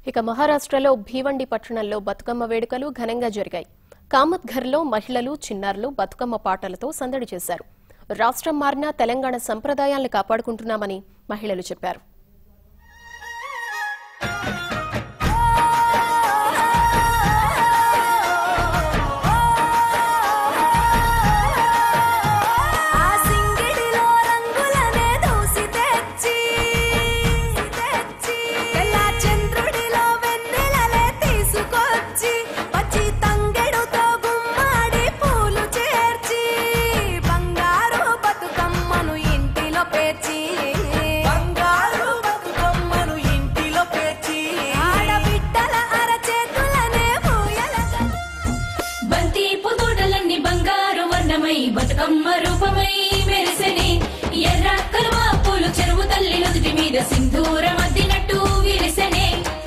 ఇక మహారాష్ట్రలో భీవండి పట్టణంలో బతుకమ్మ వేడుకలు ఘనంగా జరిగాయి కామత్ఘర్లో మహిళలు చిన్నారులు బతుకమ్మ పాటలతో సందడి చేశారు రాష్ట్రం మారినా తెలంగాణ సంప్రదాయాల్ని కాపాడుకుంటున్నామని మహిళలు చెప్పారు ఆ సింగిడిలో రంగులనే దూసి తెచ్చి తెచ్చి తెల్ల చంద్రుడిలో వెన్నెలలే తీసుకొచ్చి వచ్చి తంగెడుతో గుమ్మాడి పూలు చేర్చి బంగారు బతుకమ్మను ఇంటిలో పేర్చి బంగారు బతుకమ్మను ఇంటిలో పేర్చి ఆడబిడ్డల అరచేతులనే పూయల బంతి పుతోటలన్నీ బంగారు వర్ణమై బతుకమ్మ రూపమై మెరిసెని ఎర్ర కలువ పూలు చెరువు తల్లి నుదుటి మీద సింధూరం అద్దినట్టు విరిసెనే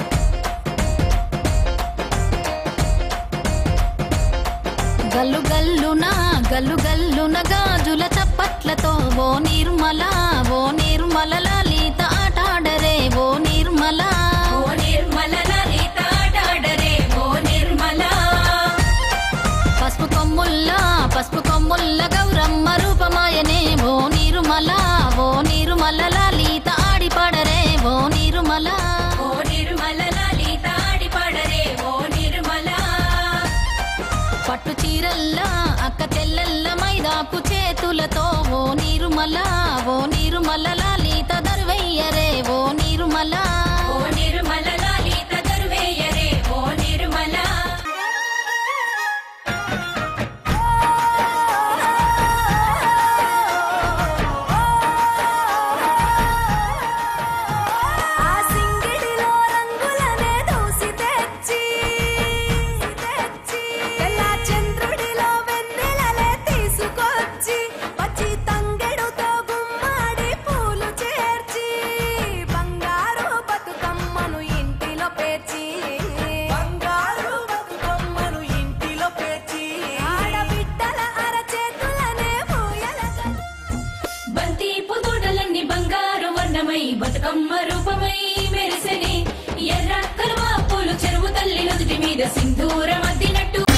గల్లు గల్లున గల్లు గల్లున గాజుల చప్పట్లతో ఓ నిర్మల ఓ నిర్మల లలిత ఆటాడరే ఓ నిర్మల ఓ నిర్మల లలిత ఆటాడరే ఓ నిర్మల పసుపు కొమ్ముల్ల పసుపు కొమ్ముల్ల గౌరమ్మ రూపమాయనే ఓ నిర్మల ఓ నిర్మల లలిత ఆడిపాడరే ఓ నిర్మల ఓ నిర్మల లలిత ఆడిపాడరే ఓ నిర్మల పట్టు చీరల్లా అక్క చెల్లెల్ల మైదాకు చేతులతో ఓ నిర్మల ఓ నిర్మల లలిత దర్వయ్యరే ఓ నిర్మల ఓ నిర్మల లలిత దర్వేయరే ఓ నిర్మల ఆ సింగిడిలో రంగులనే దూసి తెచ్చి తెచ్చి తెల్ల చంద్రుడిలో వెన్నెలలే తీసుకొచ్చి వచ్చి తంగెడుతో గుమ్మాడి పూలు చేర్చి బంగారు బతుకమ్మను ఇంటిలో పేర్చి బంగారు బతుకమ్మను ఇంటిలో పేర్చి ఆడబిడ్డల అరచేతులనే పూయల బంతి పుతోటలన్నీ బంగారు వర్ణమై బతుకమ్మ రూపమై మెరిసెని ఎర్ర కలువ పూలు చెరువు తల్లి నుదుటి మీద సింధూరం అద్దినట్టు